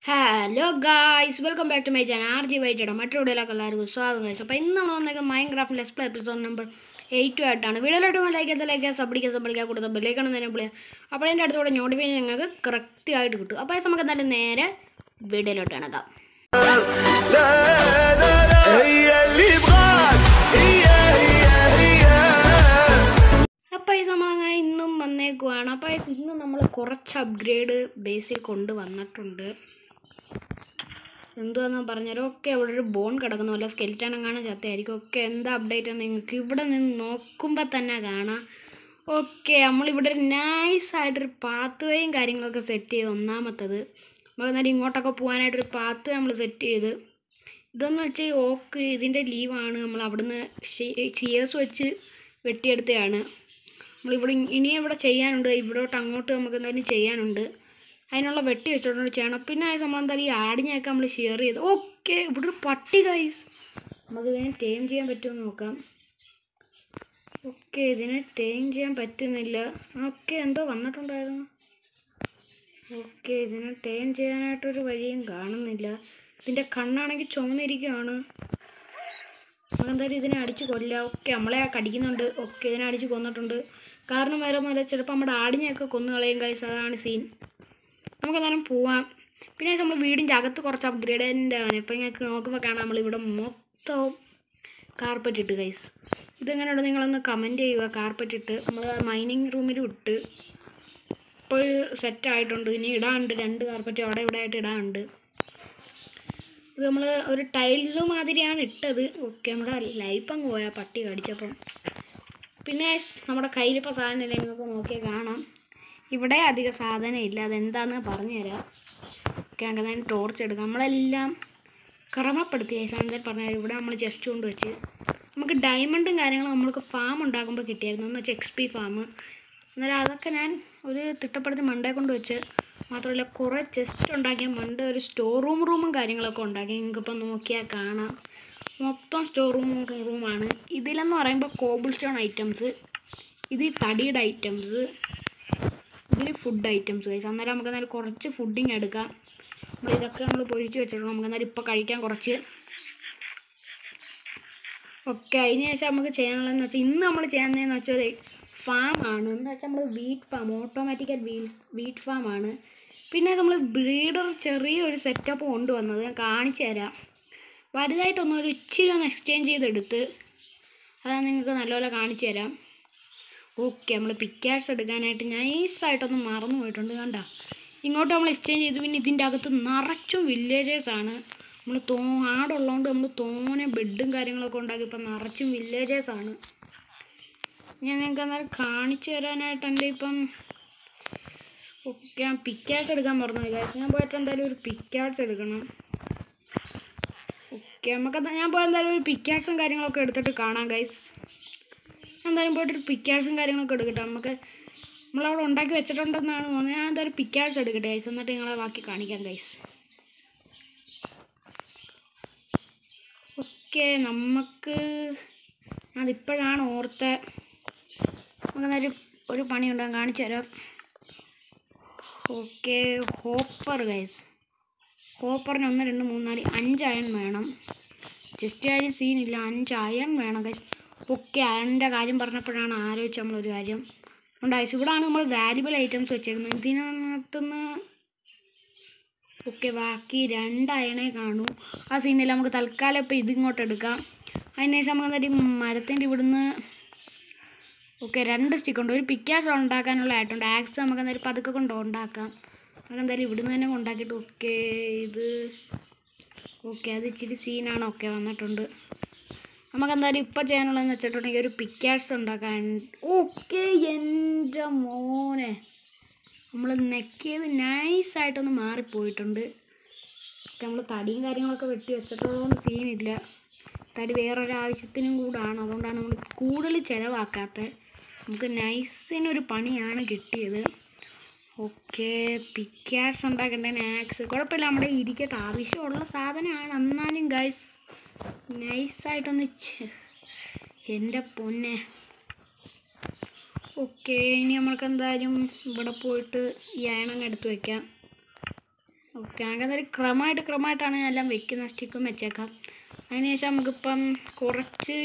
Hello guys welcome back to my channel R G വൈറ്റയുടെ മറ്റൊരു വീഡിയോയിലേക്ക് എല്ലാവർക്കും സ്വാഗതം ഗൈസ് അപ്പോൾ ഇന്ന് നമ്മൾ വന്നേക്കുന്നത് Minecraft let's play episode number eight ആയിട്ടാണ് വീഡിയോയിലോട്ട് ലൈക്ക് ചെയ്ത് ലൈക്ക് സബ്ഡിക്കുക സബ്ഡിക്കുക കൊടുത്ത ബെല്ലേക്കാണ് തന്നെ വിളിക്കുക അപ്പോൾ അതിൻ്റെ അടുത്തോടെ നോട്ടിഫിക്കേഷൻ നിങ്ങൾക്ക് കറക്റ്റായിട്ട് കിട്ടും അപ്പോൾ നമുക്ക് എന്തായാലും നേരെ വീഡിയോയിലോട്ട് ഇണക്കാം لا لا لا هي اللي يبغاك هي هي هي അപ്പോൾ ഈ നമ്മളങ്ങനെ ഇന്നും വന്നേക്കുവാണ് അപ്പോൾ ഇന്ന് നമ്മൾ കുറച്ച് അപ്ഗ്രേഡ് ബേസിൽ കൊണ്ട് വന്നിട്ടുണ്ട് എന്തുവാന്ന് പറഞ്ഞാൽ ഒക്കെ അവിടെ ഒരു ബോൺ കിടക്കുന്ന പോലെ സ്കെൽറ്റൺ എങ്ങാനും ചത്തയായിരിക്കും ഒക്കെ എന്താ അപ്ഡേറ്റ് നിങ്ങൾക്ക് ഇവിടെ നിന്ന് നോക്കുമ്പോൾ തന്നെ കാണാം ഓക്കെ നമ്മളിവിടെ ഒരു നൈസായിട്ടൊരു പാത്ത് വേയും കാര്യങ്ങളൊക്കെ സെറ്റ് ചെയ്ത് ഒന്നാമത്തത് നമുക്ക് എന്നാലും ഇങ്ങോട്ടൊക്കെ പോകാനായിട്ടൊരു പാത്ത് നമ്മൾ സെറ്റ് ചെയ്ത് ഇതെന്ന് വെച്ചാൽ ഓക്ക് ഇതിൻ്റെ ലീവാണ് നമ്മൾ അവിടുന്ന് ചിയേഴ്സ് വെച്ച് വെട്ടിയെടുത്തതാണ് നമ്മളിവിടെ ഇനിയും ഇവിടെ ചെയ്യാനുണ്ട് ഇവിടോട്ട് അങ്ങോട്ട് നമുക്ക് എന്തായാലും ചെയ്യാനുണ്ട് അതിനുള്ള വെട്ടി വെച്ചിട്ടുണ്ട് ചെയ്യണം പിന്നെ ആ സംഭവം എന്തായാലും ഈ ആടിനെയൊക്കെ നമ്മൾ ഷെയർ ചെയ്ത് ഓക്കെ ഇവിടെ ഒരു പട്ടി കൈസ് നമുക്ക് ഇതിനെ ടേം ചെയ്യാൻ പറ്റുമെന്ന് നോക്കാം ഓക്കെ ഇതിനെ ടേം ചെയ്യാൻ പറ്റുന്നില്ല ഓക്കെ എന്തോ വന്നിട്ടുണ്ടായിരുന്നു ഓക്കെ ഇതിനെ ടേം ചെയ്യാനായിട്ടൊരു വഴിയും കാണുന്നില്ല ഇതിൻ്റെ കണ്ണാണെങ്കിൽ ചുമന്നിരിക്കുകയാണ് നമ്മളെന്തായാലും ഇതിനെ അടിച്ച് കൊല്ലാം ഓക്കെ നമ്മളെ കടിക്കുന്നുണ്ട് ഓക്കെ ഇതിനെ അടിച്ച് കൊന്നിട്ടുണ്ട് കാരണം വേറെ ഒന്നുമില്ല ചിലപ്പോൾ നമ്മുടെ ആടിനെയൊക്കെ കൊന്നു കളയും കൈസ് അതാണ് സീൻ നമുക്ക് എന്തായാലും പോവാം പിന്നെ നമ്മൾ വീടിൻ്റെ അകത്ത് കുറച്ച് അപ്ഗ്രേഡിൻ്റെ ആണ് ഇപ്പം ഞങ്ങൾക്ക് നോക്കുമ്പോൾ കാണാം നമ്മളിവിടെ മൊത്തം കാർപ്പറ്റ് ഇട്ട് കൈസ് ഇതെങ്ങനെയുണ്ട് നിങ്ങളൊന്ന് കമൻറ്റ് ചെയ്യുക കാർപ്പറ്റ് ഇട്ട് നമ്മൾ മൈനിങ് റൂമിൽ ഇട്ട് ഇപ്പോൾ സെറ്റ് ആയിട്ടുണ്ട് ഇനി ഇടാനുണ്ട് രണ്ട് കാർപ്പറ്റ് അവിടെ ഇവിടെ ആയിട്ട് ഇടാനുണ്ട് ഇത് നമ്മൾ ഒരു ടൈൽസ് മാതിരിയാണ് ഇട്ടത് ഓക്കെ നമ്മുടെ ലൈഫ് അങ്ങ് പോയാൽ പട്ടി കടിച്ചപ്പം പിന്നെ നമ്മുടെ കയ്യിലിപ്പോൾ സാധനം ഇല്ല നിങ്ങൾക്ക് നോക്കിയാൽ കാണാം ഇവിടെ അധികം സാധനം ഇല്ല അതെന്താന്ന് പറഞ്ഞു തരാം ഓക്കെ അങ്ങനെ ടോർച്ച് എടുക്കാം നമ്മളെല്ലാം ക്രമപ്പെടുത്തിയ സാധനം പറഞ്ഞാൽ ഇവിടെ നമ്മൾ ജസ്റ്റ് കൊണ്ട് വെച്ച് നമുക്ക് ഡയമണ്ടും കാര്യങ്ങളും നമ്മൾക്ക് ഫാം ഉണ്ടാക്കുമ്പോൾ കിട്ടിയായിരുന്നു എന്ന് വെച്ചാൽ എക്സ് പി ഫാം അന്നേരം അതൊക്കെ ഞാൻ ഒരു തിട്ടപ്പെടുത്തി മണ്ടേ കൊണ്ട് വെച്ച് മാത്രമല്ല കുറേ ചെസ്റ്റ് ഉണ്ടാക്കിയ മണ്ട ഒരു സ്റ്റോർ റൂം റൂമും കാര്യങ്ങളൊക്കെ ഉണ്ടാക്കി നിങ്ങൾക്കിപ്പോൾ നോക്കിയാൽ കാണാം മൊത്തം സ്റ്റോർ റൂം റൂമാണ് ഇതിലെന്ന് പറയുമ്പോൾ കോബിൾ സ്റ്റോൺ ഐറ്റംസ് ഇത് ഈ തടിയുടെ ഐറ്റംസ് ഇതിൽ ഫുഡ് ഐറ്റംസ് കഴിച്ചു അന്നേരം നമുക്ക് എന്നാലും കുറച്ച് ഫുഡിങ് എടുക്കാം നമ്മൾ ഇതൊക്കെ നമ്മൾ പൊഴിച്ച് വെച്ചിട്ടുണ്ട് നമുക്ക് എന്നാലും ഇപ്പോൾ കഴിക്കാൻ കുറച്ച് ഓക്കെ അതിന് ശേഷം നമുക്ക് ചെയ്യാനുള്ളതെന്ന് വെച്ചാൽ ഇന്ന് നമ്മൾ ചെയ്യുന്നതെന്ന് വെച്ചാൽ ഒരു ഫാം ആണ് എന്ന് വെച്ചാൽ നമ്മൾ wheat farm automatic wheel wheat farm ആണ് പിന്നെ നമ്മൾ ബ്രീഡർ ചെറിയൊരു സെറ്റപ്പ് കൊണ്ടുവന്നത് ഞാൻ കാണിച്ചു തരാം വലുതായിട്ടൊന്നും ഒരു ഇച്ചിരി ഒന്ന് എക്സ്ചേഞ്ച് ചെയ്തെടുത്ത് അതാണ് നിങ്ങൾക്ക് നല്ലപോലെ കാണിച്ചു തരാം ഓക്കെ നമ്മൾ പിക്കാഴ്സ് എടുക്കാനായിട്ട് നൈസായിട്ടൊന്ന് മറന്നു പോയിട്ടുണ്ട് കണ്ട ഇങ്ങോട്ട് നമ്മൾ എക്സ്ചേഞ്ച് ചെയ്തു പിന്നെ ഇതിൻ്റെ അകത്ത് നിറച്ചും വില്ലേജേഴ്സ് ആണ് നമ്മൾ തോ ആടുള്ളതുകൊണ്ട് നമ്മൾ തോനെ ബെഡും കാര്യങ്ങളൊക്കെ ഉണ്ടാക്കി ഇപ്പം നിറച്ചും വില്ലേജേഴ്സ് ആണ് ഞാൻ നിങ്ങൾക്ക് അന്നേരം കാണിച്ചു തരാനായിട്ട് എൻ്റെ ഇപ്പം ഓക്കെ ഞാൻ പിക്കാഴ്സ് എടുക്കാൻ പറഞ്ഞു വിചാരിച്ചു ഞാൻ പോയിട്ട് എന്തായാലും ഒരു പിക്കാഴ്സ് എടുക്കണം ഓക്കെ നമുക്ക് ഞാൻ പോയി എന്തായാലും ഒരു പിക്കാഴ്സും കാര്യങ്ങളൊക്കെ എടുത്തിട്ട് കാണാം ഗൈസ് എന്തായാലും പോയിട്ട് ഒരു പിക്കാഴ്സും കാര്യങ്ങളൊക്കെ എടുക്കട്ടെ നമുക്ക് നമ്മളവിടെ ഉണ്ടാക്കി വെച്ചിട്ടുണ്ടെന്നാണ് തോന്നുന്നത് ഞാൻ എന്തായാലും പിക്കാഴ്സ് എടുക്കട്ടെ ഗൈസ് എന്നിട്ട് നിങ്ങളെ ബാക്കി കാണിക്കാം ഗൈസ് ഓക്കെ നമുക്ക് അതിപ്പോഴാണ് ഓർത്ത നമുക്ക് എന്തായാലും ഒരു പണി ഉണ്ടാകാൻ കാണിച്ചു തരാം ഓക്കെ ഹോപ്പർ ഗൈസ് ഹോപ്പറിന് ഒന്ന് രണ്ട് മൂന്ന് നാല് അഞ്ച് അയൺ വേണം ജസ്റ്റ് കാര്യം സീനില്ല അഞ്ച് അയൺ വേണം ഗൈസ് ഓക്കെ അയണിൻ്റെ കാര്യം പറഞ്ഞപ്പോഴാണ് ആലോചിച്ച് നമ്മളൊരു കാര്യം ഉണ്ട് ഗൈസ് ഇവിടെയാണ് നമ്മൾ വാല്യുബിൾ ഐറ്റംസ് വെച്ചേക്കുന്നത് ഇതിനകത്തുനിന്ന് ഓക്കെ ബാക്കി രണ്ട് അയണേ കാണൂ ആ സീനില്ല നമുക്ക് തൽക്കാലം ഇപ്പോൾ ഇതിങ്ങോട്ട് എടുക്കാം അതിന് ശേഷം നമുക്ക് എന്തായാലും മരത്തിൻ്റെ ഇവിടുന്ന് ഓക്കെ രണ്ട് സ്റ്റിക്ക് ഉണ്ട് ഒരു പിക്കാസ് ഉണ്ടാക്കാനുള്ള ആയിട്ടുണ്ട് ആക്സ് നമുക്ക് എന്തായാലും പതുക്കെ കൊണ്ട് ഉണ്ടാക്കാം നമുക്ക് എന്തായാലും ഇവിടുന്ന് തന്നെ ഉണ്ടാക്കിയിട്ട് ഓക്കെ ഇത് ഓക്കെ അത് ഇച്ചിരി സീനാണ് ഓക്കെ വന്നിട്ടുണ്ട് നമുക്ക് എന്തായാലും ഇപ്പോൾ ചെയ്യാനുള്ളതെന്ന് വെച്ചിട്ടുണ്ടെങ്കിൽ ഒരു പിക്കാസ് ഉണ്ടാക്കാൻ ഓക്കെ എൻ്റെ മോനെ നമ്മൾ നെക്കിയത് നൈസായിട്ടൊന്ന് മാറിപ്പോയിട്ടുണ്ട് നമ്മൾ തടിയും കാര്യങ്ങളൊക്കെ വെട്ടി വെച്ചിട്ടുള്ളതുകൊണ്ട് സീനില്ല തടി വേറൊരു ആവശ്യത്തിനും കൂടാണ് അതുകൊണ്ടാണ് നമ്മൾ കൂടുതൽ ചിലവാക്കാത്തത് നമുക്ക് നൈസിനൊരു പണിയാണ് കിട്ടിയത് ഓക്കെ പിക്കാസ് ഉണ്ടാക്കേണ്ട ആക്സ് കുഴപ്പമില്ല നമ്മുടെ ഇരിക്കട്ടെ ആവശ്യമുള്ള സാധനമാണ് എന്നാലും ഗൈസ് നൈസായിട്ടൊന്ന് ചെ- എൻ്റെ പൊന്നെ ഓക്കെ ഇനി നമ്മൾക്ക് എന്തായാലും ഇവിടെ പോയിട്ട് ഈ അയണങ്ങ് എടുത്ത് വെക്കാം ഓക്കെ അങ്ങനെ ഒരു ക്രമമായിട്ട് ക്രമമായിട്ടാണ് ഞാൻ എല്ലാം വെക്കുന്ന സ്റ്റിക്കും വെച്ചേക്കാം അതിനുശേഷം നമുക്കിപ്പം കുറച്ച്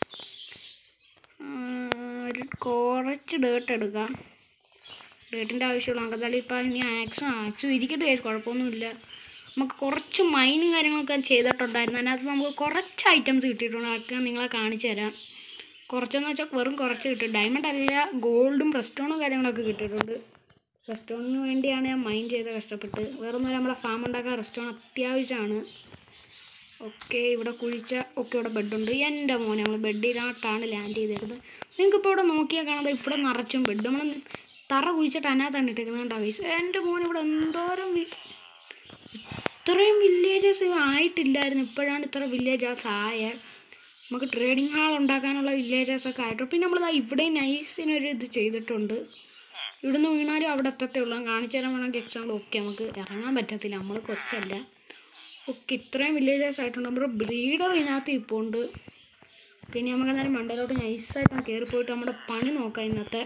ആ, ഒരു കുറച്ച് ഡേർട്ട് എടുക്കാം ഡേർട്ടിൻ്റെ ആവശ്യമുള്ള നമുക്ക് എന്തായാലും ഇപ്പം ഇനി ആക്സും ആക്സും ഇരിക്കട്ടെ guys, കുഴപ്പമൊന്നുമില്ല നമുക്ക് കുറച്ച് മൈനും കാര്യങ്ങളൊക്കെ ചെയ്തിട്ടുണ്ടായിരുന്നു അതിനകത്ത് നമുക്ക് കുറച്ച് ഐറ്റംസ് കിട്ടിയിട്ടുണ്ട് അതൊക്കെ നിങ്ങളെ കാണിച്ചു തരാം കുറച്ചെന്ന് വെച്ചാൽ വെറും കുറച്ച് കിട്ടും ഡയമണ്ട് അല്ല ഗോൾഡും റെസ്റ്റോണും കാര്യങ്ങളൊക്കെ കിട്ടിയിട്ടുണ്ട് റെസ്റ്റോറൻറ്റിന് വേണ്ടിയാണ് ഞാൻ മൈൻ ചെയ്ത് കഷ്ടപ്പെട്ട് വേറെ ഒന്നും നമ്മുടെ ഫാം ഉണ്ടാക്കാൻ റെസ്റ്റോറൻറ്റ് അത്യാവശ്യമാണ് ഓക്കെ ഇവിടെ കുഴിച്ച ഒക്കെ ഇവിടെ ബെഡുണ്ട് എൻ്റെ മോനെ നമ്മൾ ബെഡിനകത്താണ് ലാൻഡ് ചെയ്തിരുന്നത് നിങ്ങൾക്കിപ്പോൾ ഇവിടെ നോക്കിയാൽ കാണാതെ ഇവിടെ നിറച്ചും ബെഡ് നമ്മൾ തറ കുഴിച്ചിട്ട് അതിനകത്താണ് ഇട്ടേക്കുന്നത് കണ്ടോ guys? എൻ്റെ മോനെ ഇവിടെ എന്തോരം വി- ഇത്രയും വില്ലേജസ് ആയിട്ടില്ലായിരുന്നു ഇപ്പോഴാണ് ഇത്ര വില്ലേജസ് ആയ നമുക്ക് ട്രേഡിംഗ് ഹാൾ ഉണ്ടാക്കാനുള്ള വില്ലേജസ് ഒക്കെ ആയിട്ട് പിന്നെ നമ്മൾ ഇവിടെ നൈസിനൊരു ഇത് ചെയ്തിട്ടുണ്ട് ഇവിടുന്ന് വീണാലും അവിടെ എത്തത്തേ ഉള്ളൂ കാണിച്ചു തരാൻ വേണമെങ്കിൽ എക്സാമ്പിൾ ഓക്കെ നമുക്ക് ഇറങ്ങാൻ പറ്റത്തില്ല നമ്മൾ കൊച്ചല്ല ഓക്കെ ഇത്രയും വില്ലേജസ് ആയിട്ടുണ്ട് നമ്മുടെ ബ്രീഡർ ഇതിനകത്ത് ഇപ്പോൾ ഉണ്ട് പിന്നെ നമുക്ക് എന്തായാലും മണ്ടയിലോട്ട് നൈസായിട്ട് കയറി പോയിട്ട് നമ്മുടെ പണി നോക്കാം ഇന്നത്തെ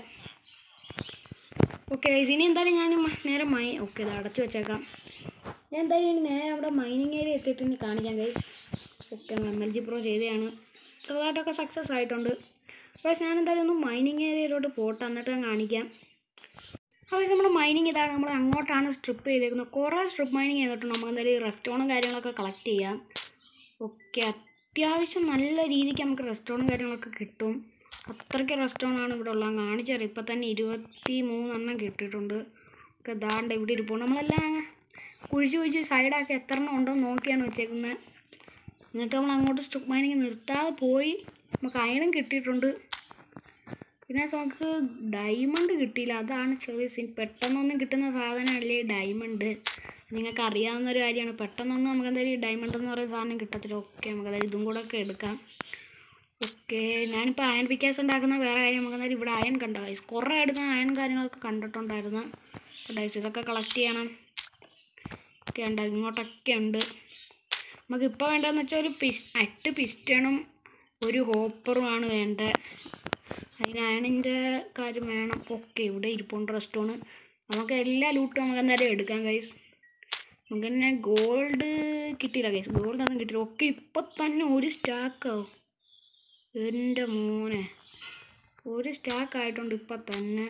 ഓക്കെ ഇനി എന്തായാലും ഞാൻ മ- നേരെ മൈ ഓക്കെ ഇത് അടച്ചു വെച്ചേക്കാം ഞാൻ എന്തായാലും ഇനി നേരെ അവിടെ മൈനിങ് ഏരിയ എത്തിയിട്ട് ഇനി കാണിക്കാം guys okay M L G pro ചെയ്തതാണ് ചെറുതായിട്ടൊക്കെ സക്സസ് ആയിട്ടുണ്ട് പക്ഷേ ഞാൻ എന്തായാലും ഒന്ന് മൈനിങ് ഏരിയയിലോട്ട് പോട്ടെ എന്നിട്ട് ഞാൻ കാണിക്കാം അപ്പോൾ നമ്മുടെ മൈനിങ് ഇതാണ് നമ്മൾ അങ്ങോട്ടാണ് സ്ട്രിപ്പ് ചെയ്തേക്കുന്നത് കുറേ സ്ട്രിപ്പ് മൈനിങ് ചെയ്തിട്ടുണ്ട് നമുക്ക് എന്തായാലും റെസ്റ്റോറൻറ്റും കാര്യങ്ങളൊക്കെ കളക്ട് ചെയ്യാം ഓക്കെ അത്യാവശ്യം നല്ല രീതിക്ക് നമുക്ക് റെസ്റ്റോറൻറ്റും കാര്യങ്ങളൊക്കെ കിട്ടും അത്രയ്ക്ക് റെസ്റ്റോറൻ്റ് ആണ് ഇവിടെ ഉള്ളത് കാണിച്ചു തരാം ഇപ്പം തന്നെ ഇരുപത്തി മൂന്നെണ്ണം കിട്ടിയിട്ടുണ്ട് ഒക്കെ ദാണ്ട് ഇവിടെ ഇരിപ്പുണ്ട് നമ്മളെല്ലാം കുഴിച്ച് കുഴിച്ച് സൈഡാക്കി എത്ര എണ്ണം ഉണ്ടോ എന്ന് നോക്കിയാണ് വെച്ചേക്കുന്നത് എന്നിട്ട് നമ്മൾ അങ്ങോട്ട് സ്ട്രിപ്പ് മൈനിങ് നിർത്താതെ പോയി നമുക്ക് അയണും കിട്ടിയിട്ടുണ്ട് പിന്നെ നമുക്ക് ഡയമണ്ട് കിട്ടിയില്ല അതാണ് ചെറിയ സീൻ പെട്ടെന്നൊന്നും കിട്ടുന്ന സാധനമല്ലേ ഡയമണ്ട് നിങ്ങൾക്ക് അറിയാവുന്ന ഒരു കാര്യമാണ് പെട്ടെന്നൊന്നും നമുക്ക് എന്തായാലും ഡയമണ്ട് എന്ന് പറയുന്ന സാധനം കിട്ടത്തില്ല ഓക്കെ നമുക്ക് അതായത് ഇതും കൂടെ ഒക്കെ എടുക്കാം ഓക്കെ ഞാനിപ്പോൾ അയൺ പിക്കാസ് ഉണ്ടാക്കുന്ന വേറെ കാര്യം നമുക്ക് എന്തായാലും ഇവിടെ അയൺ കണ്ട guys. കുറേ അടുത്ത് അയൺ കാര്യങ്ങളൊക്കെ കണ്ടിട്ടുണ്ടായിരുന്നു അപ്പോൾ ഡൈസ് ഇതൊക്കെ കളക്ട് ചെയ്യണം ഒക്കെ ഉണ്ട് ഇങ്ങോട്ടൊക്കെ ഉണ്ട് നമുക്ക് ഇപ്പോൾ വേണ്ടതെന്ന് വെച്ചാൽ ഒരു പിസ് എട്ട് പിസ്റ്റണും ഒരു ഹോപ്പറുമാണ് വേണ്ടത് അതിന് അയണിൻ്റെ കാര്യം വേണം ഓക്കെ ഇവിടെ ഇരിപ്പുണ്ട് റെസ്റ്റോണ് നമുക്ക് എല്ലാ ലൂട്ടും നമുക്ക് എന്തായാലും എടുക്കാം ഗൈസ് നമുക്ക് തന്നെ ഗോൾഡ് കിട്ടിയില്ല ഗൈസ് ഗോൾഡ് ഒന്നും കിട്ടിയില്ല ഒക്കെ ഇപ്പം തന്നെ ഒരു സ്റ്റാക്കാവും എൻ്റെ മോനെ ഒരു സ്റ്റാക്ക് ആയിട്ടുണ്ട് ഇപ്പം തന്നെ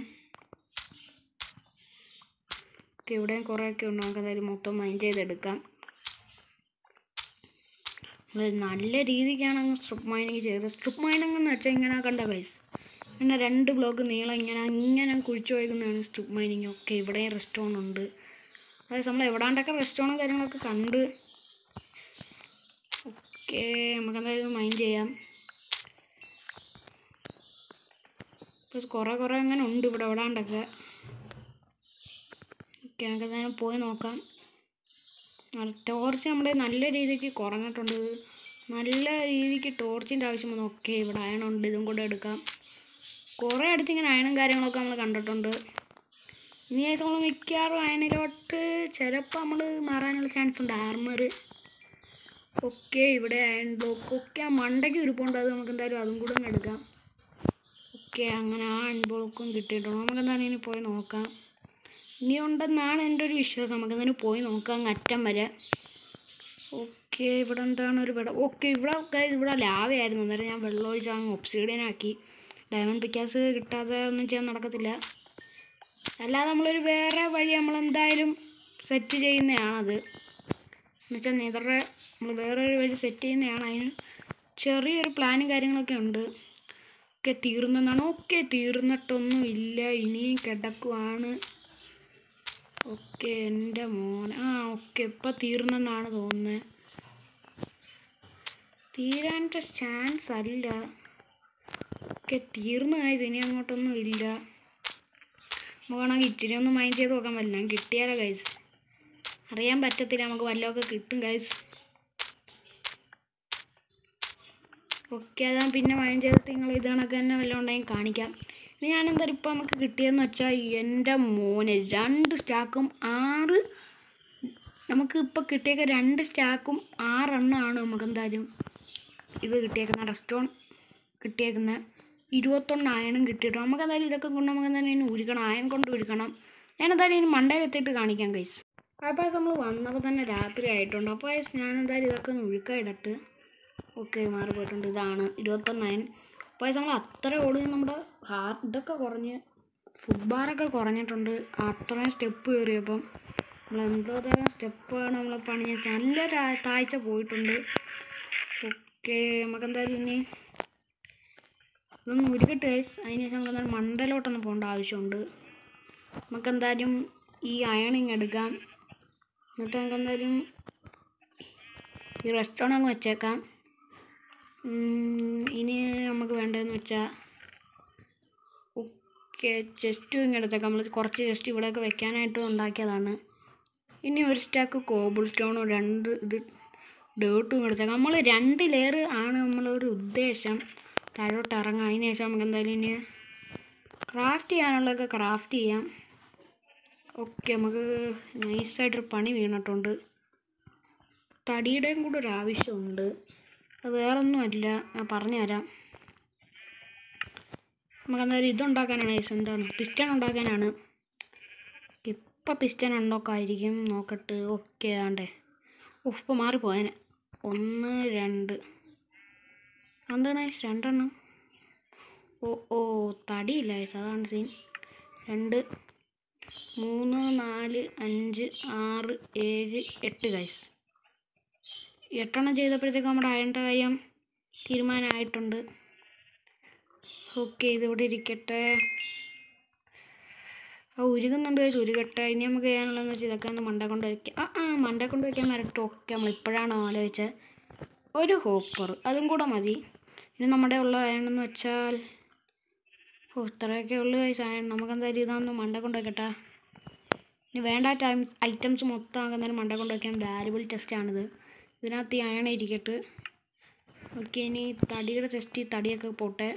ഓക്കെ ഇവിടെയും കുറേയൊക്കെ ഉണ്ട് നമുക്ക് എന്തായാലും മൊത്തം മൈൻഡ് ചെയ്തെടുക്കാം നമ്മള് നല്ല രീതിക്കാണ് അങ്ങ് സ്ട്രിപ്പ് മൈനിങ് ചെയ്തത് സ്ട്രിപ്പ് മൈനിങ് എന്ന് വെച്ചാൽ ഇങ്ങനെ കണ്ട ഗൈസ് പിന്നെ രണ്ട് ബ്ലോക്ക് നീളം ഇങ്ങനെ ഇങ്ങനെ കുഴിച്ചു പോയിരുന്നതാണ് സ്ട്രിപ്പ് മൈനിങ് ഒക്കെ ഇവിടെയും റെസ്റ്റോറൻ്റ് ഉണ്ട് അതായത് നമ്മൾ എവിടാണ്ടൊക്കെ റെസ്റ്റോറൻറ്റും കാര്യങ്ങളൊക്കെ കണ്ട് ഓക്കെ നമുക്ക് എന്തായാലും മൈൻഡ് ചെയ്യാം ഇപ്പം കുറേ കുറേ അങ്ങനെ ഉണ്ട് ഇവിടെ എവിടാണ്ടൊക്കെ ഓക്കെ നമുക്ക് എന്തായാലും പോയി നോക്കാം ടോർച്ച് നമ്മുടെ നല്ല രീതിക്ക് കുറഞ്ഞിട്ടുണ്ട് നല്ല രീതിക്ക് ടോർച്ചിൻ്റെ ആവശ്യം വന്നു ഓക്കെ ഇവിടെ അയണുണ്ട് ഇതും കൂടെ എടുക്കാം കുറേ അടുത്ത് ഇങ്ങനെ അയണും കാര്യങ്ങളൊക്കെ നമ്മൾ കണ്ടിട്ടുണ്ട് ഇനി നമ്മൾ മിക്കവാറും അയണിലോട്ട് ചിലപ്പോൾ നമ്മൾ മാറാനുള്ള ചാൻസ് ഉണ്ട് ആർമർ ഓക്കെ ഇവിടെ അയൺ ബ്ലോക്ക് ഒക്കെ ആ മണ്ടയ്ക്ക് ഇരിപ്പുണ്ട് അത് നമുക്ക് എന്തായാലും അതും കൂടെ ഒന്ന് എടുക്കാം ഓക്കെ അങ്ങനെ ആ അയൺ ബ്ലോക്കും കിട്ടിയിട്ടുണ്ട് നമുക്ക് എന്തായാലും ഇനി പോയി നോക്കാം ഇനി ഉണ്ടെന്നാണ് എൻ്റെ ഒരു വിശ്വാസം നമുക്ക് എന്തായാലും പോയി നോക്കാം അങ്ങ് അറ്റം വരെ ഓക്കെ ഇവിടെ എന്താണ് ഒരു വെള്ളം ഓക്കെ ഇവിടെ guys, ഇവിടെ ലാവയായിരുന്നു അന്നേരം ഞാൻ വെള്ളം ഒഴിച്ച് അങ്ങ് ഒബ്സിഡിയൻ ആക്കി ഡയമണ്ട് പിക്കാസ് കിട്ടാതെ ഒന്നും ചെയ്യാൻ നടക്കത്തില്ല അല്ലാതെ നമ്മളൊരു വേറെ വഴി നമ്മളെന്തായാലും സെറ്റ് ചെയ്യുന്നതാണത് എന്നുവെച്ചാൽ നെതറെ നമ്മൾ വേറെ ഒരു വഴി സെറ്റ് ചെയ്യുന്നതാണ് അതിന് ചെറിയൊരു പ്ലാനും കാര്യങ്ങളൊക്കെ ഉണ്ട് ഒക്കെ തീർന്നെന്നാണ് ഓക്കെ തീർന്നിട്ടൊന്നും ഇല്ല ഇനിയും കിടക്കുവാണ് ഓക്കെ എൻ്റെ മോൻ ആ ഓക്കെ ഇപ്പം തീർന്നെന്നാണ് തോന്നുന്നത് തീരാൻ്റെ ചാൻസ് അല്ല ഓക്കെ തീർന്നു ആയത് ഇനി അങ്ങോട്ടൊന്നും ഇല്ല നമുക്ക് വേണമെങ്കിൽ ഇച്ചിരി ഒന്ന് മൈൻഡ് ചെയ്ത് നോക്കാൻ പറ്റില്ല കിട്ടിയാലോ ഗൈസ് അറിയാൻ പറ്റത്തില്ല നമുക്ക് വല്ലതൊക്കെ കിട്ടും ഗൈസ് ഓക്കെ അതാ പിന്നെ മൈൻഡ് ചെയ്തിട്ട് നിങ്ങൾ ഇത് കണക്ക് തന്നെ വല്ലതും ഉണ്ടെങ്കിൽ കാണിക്കാം ഇനി ഞാൻ എന്തായാലും ഇപ്പോൾ നമുക്ക് കിട്ടിയതെന്ന് വെച്ചാൽ എൻ്റെ മോനെ രണ്ട് സ്റ്റാക്കും ആറ് നമുക്ക് ഇപ്പോൾ കിട്ടിയേക്ക രണ്ട് സ്റ്റാക്കും ആറെണ്ണമാണ് നമുക്ക് എന്തായാലും ഇത് കിട്ടിയേക്കുന്ന റെസ്റ്റോൺ കിട്ടിയേക്കുന്ന ഇരുപത്തൊന്ന് അയണും കിട്ടിയിട്ട് നമുക്ക് എന്തായാലും ഇതൊക്കെ കൊണ്ട് നമുക്ക് എന്തായാലും ഇനി ഉരുക്കണം അയൺ കൊണ്ട് ഉരുക്കണം ഞാൻ എന്തായാലും ഇനി മണ്ടയിൽ എത്തിയിട്ട് കാണിക്കാം ഗൈസ് കായപ്പായസം നമ്മൾ വന്നപ്പോൾ തന്നെ രാത്രി ആയിട്ടുണ്ട് അപ്പോൾ ഞാൻ എന്തായാലും ഇതൊക്കെ ഒന്ന് ഒഴുക്കായിടട്ട് ഓക്കെ മാറി പോയിട്ടുണ്ട് ഇതാണ് ഇരുപത്തൊന്നായിരം അപ്പോൾ നമ്മൾ അത്ര ഓടി നമ്മുടെ ഹാർട്ട് ഇതൊക്കെ കുറഞ്ഞ് ഫുഡ് ബാറൊക്കെ കുറഞ്ഞിട്ടുണ്ട് അത്രയും സ്റ്റെപ്പ് കയറിയപ്പം നമ്മൾ എന്തോ തരം സ്റ്റെപ്പാണ് നമ്മൾ പണിഞ്ഞ നല്ല താ- താഴ്ച പോയിട്ടുണ്ട് ഓക്കെ നമുക്ക് എന്തായാലും ഇനി ഇതൊന്ന് ഉരുകട്ടെ guys. അതിന് ശേഷം നമുക്ക് എന്തായാലും മണ്ടലോട്ടൊന്ന് പോകേണ്ട ആവശ്യമുണ്ട് നമുക്ക് എന്തായാലും ഈ അയണിങ് എടുക്കാം എന്നിട്ട് നമുക്ക് എന്തായാലും ഈ റെസ്റ്റോറൻറ്റ് അങ്ങ് വെച്ചേക്കാം ഉം, ഇനി നമുക്ക് വേണ്ടതെന്ന് വെച്ചാൽ ഓക്കെ ചെസ്റ്റ് ഇങ്ങനെ എടുത്തേക്കാം നമ്മൾ കുറച്ച് ചെസ്റ്റ് ഇവിടെയൊക്കെ വെക്കാനായിട്ട് ഉണ്ടാക്കിയതാണ് ഇനി ഒരു സ്റ്റാക്ക് കോബിൾ സ്റ്റോണും രണ്ട് ഇത് ഡേർട്ടും എടുത്തേക്കാം നമ്മൾ രണ്ട് ലെയർ ആണ് നമ്മളൊരു ഉദ്ദേശം താഴോട്ട് ഇറങ്ങാം അതിന് ശേഷം നമുക്ക് എന്തായാലും ഇനി ക്രാഫ്റ്റ് ചെയ്യാനുള്ളതൊക്കെ ക്രാഫ്റ്റ് ചെയ്യാം ഓക്കെ നമുക്ക് നൈസായിട്ടൊരു പണി വീണിട്ടുണ്ട് തടിയുടെയും കൂടെ ഒരു ആവശ്യമുണ്ട് അത് വേറൊന്നുമല്ല ഞാൻ പറഞ്ഞുതരാം നമുക്ക് എന്തായാലും ഇതുണ്ടാക്കാനാണ് guys. എന്താണ് പിസ്റ്റൺ ഉണ്ടാക്കാനാണ് ഇപ്പം പിസ്റ്റൺ ഉണ്ടാക്കായിരിക്കും നോക്കട്ട് ഓക്കെ ആണ്ടേ ഉഫ് ഇപ്പം മാറിപ്പോയനെ ഒന്ന് രണ്ട് എന്താണ് guys രണ്ടെണ്ണം ഓ ഓ തടിയില്ല guys. അതാണ് സീൻ രണ്ട് മൂന്ന് നാല് അഞ്ച് ആറ് ഏഴ് എട്ട് ഗൈസ് എട്ടെണ്ണം ചെയ്തപ്പോഴത്തേക്ക് നമ്മുടെ അയണ്ട കാര്യം തീരുമാനമായിട്ടുണ്ട് ഓക്കെ ഇതിവിടെ ഇരിക്കട്ടെ ആ ഉരുകുന്നുണ്ട് ഗൈസ് ഉരുകട്ടെ ഇനി നമുക്ക് ചെയ്യാനുള്ളതെന്ന് വെച്ചാൽ ഇതൊക്കെ ഒന്ന് മണ്ട കൊണ്ട് വയ്ക്കാം ആ ആ മണ്ട കൊണ്ട് വയ്ക്കാൻ വരട്ടെ ഓക്കെ നമ്മൾ ഇപ്പോഴാണ് ആലോചിച്ചത് ഒരു ഹോപ്പർ അതും കൂടെ മതി ഇനി നമ്മുടെ ഉള്ള അയണെന്ന് വെച്ചാൽ ഓ ഇത്രയൊക്കെ ഉള്ളു ഗൈസ് അയൺ നമുക്ക് എന്തായാലും ഇതൊന്ന് മണ്ട കൊണ്ട് വയ്ക്കട്ടെ ഇനി വേണ്ട ടൈം ഐറ്റംസ് മൊത്തം ആകുന്നതിന് മണ്ട കൊണ്ട് വയ്ക്കാൻ വാല്യുബിൾ ടെസ്റ്റാണിത് ഇതിനകത്ത് ഈ അയൺ ഇരിക്കട്ട് ഓക്കെ ഇനി തടിയുടെ ടെസ്റ്റ് ഈ തടിയൊക്കെ പോട്ടെ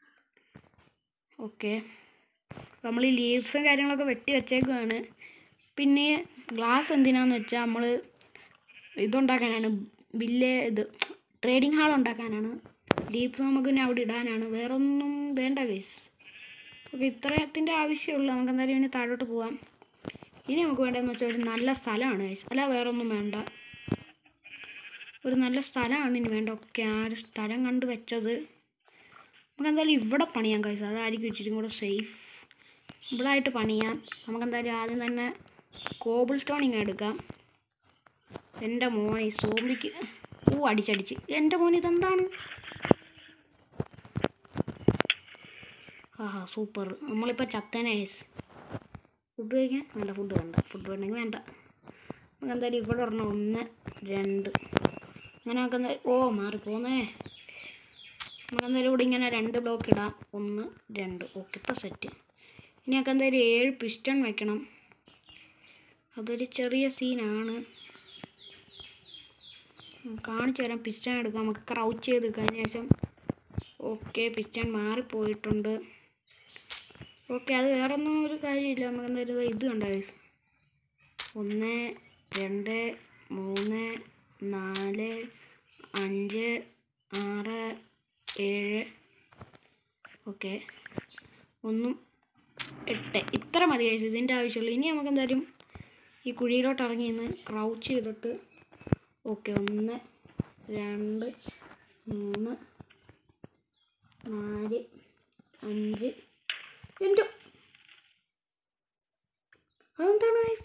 ഓക്കെ നമ്മൾ ഈ ലീവ്സും കാര്യങ്ങളൊക്കെ വെട്ടി വെച്ചേക്കുവാണ് പിന്നെ ഗ്ലാസ് എന്തിനാന്ന് വെച്ചാൽ നമ്മൾ ഇതുണ്ടാക്കാനാണ് ബില്ല് ഇത് ട്രേഡിംഗ് ഹാൾ ഉണ്ടാക്കാനാണ് ലീവ്സ് നമുക്ക് പിന്നെ അവിടെ ഇടാനാണ് വേറൊന്നും വേണ്ട കേസ് ഓക്കെ ഇത്രയത്തിൻ്റെ ആവശ്യമുള്ളൂ നമുക്ക് എന്തായാലും ഇനി താഴോട്ട് പോവാം ഇനി നമുക്ക് വേണ്ടതെന്ന് വെച്ചാൽ ഒരു നല്ല സ്ഥലമാണ് guys. അല്ല വേറൊന്നും വേണ്ട ഒരു നല്ല സ്ഥലമാണ് ഇനി വേണ്ട ഓക്കെ ആ ഒരു സ്ഥലം കണ്ട് വെച്ചത് നമുക്ക് എന്തായാലും ഇവിടെ പണിയാം കൈസ് അതായിരിക്കും ഇച്ചിരി കൂടെ സേഫ് ഇവിടെ ആയിട്ട് പണിയാം നമുക്ക് എന്തായാലും ആദ്യം തന്നെ കോബിൾ സ്റ്റോണിങ് എടുക്കാം എൻ്റെ മോൻ ഈ സോംബിക്ക് ഊ അടിച്ചടിച്ച് എൻ്റെ മോൻ ഇതെന്താണ് ആഹാ സൂപ്പർ നമ്മളിപ്പോൾ ചത്തനെ ഫുഡ് കഴിക്കാൻ വേണ്ട ഫുഡ് വേണ്ട ഫുഡ് വേണമെങ്കിൽ വേണ്ട നമുക്ക് എന്തായാലും ഇവിടെ ഒരെണ്ണം ഒന്ന് രണ്ട് അങ്ങനെ നമുക്ക് എന്തായാലും ഓ മാറിപ്പോന്നേ നമുക്ക് എന്തായാലും ഇവിടെ ഇങ്ങനെ രണ്ട് ബ്ലോക്ക് ഇടാം ഒന്ന് രണ്ട് ഓക്കെ ഇപ്പോൾ സെറ്റ് ഇനി നമുക്ക് എന്തായാലും ഏഴ് പിസ്റ്റൺ വെക്കണം അതൊരു ചെറിയ സീനാണ് കാണിച്ചു തരാം പിസ്റ്റൺ എടുക്കാം നമുക്ക് ക്രൗച്ച് ചെയ്ത് കഴിഞ്ഞ ശേഷം ഓക്കെ പിസ്റ്റൺ മാറിപ്പോയിട്ടുണ്ട് ഓക്കെ അത് വേറൊന്നും ഒരു കാര്യമില്ല നമുക്ക് എന്തായാലും ദേ ഇത് കണ്ടോ guys? ഒന്ന് രണ്ട് മൂന്ന് നാല് അഞ്ച് ആറ് ഏഴ് ഓക്കെ ഒന്നും എട്ട് ഇത്ര മതി guys. ഇതിൻ്റെ ആവശ്യമുള്ളൂ ഇനി നമുക്ക് എന്തായാലും ഈ കുഴിയിലോട്ട് ഇറങ്ങി നിന്ന് ക്രൗച്ച് ചെയ്തിട്ട് ഓക്കെ ഒന്ന് രണ്ട് മൂന്ന് നാല് അഞ്ച് എൻ്റെ അതെന്താണ് guys?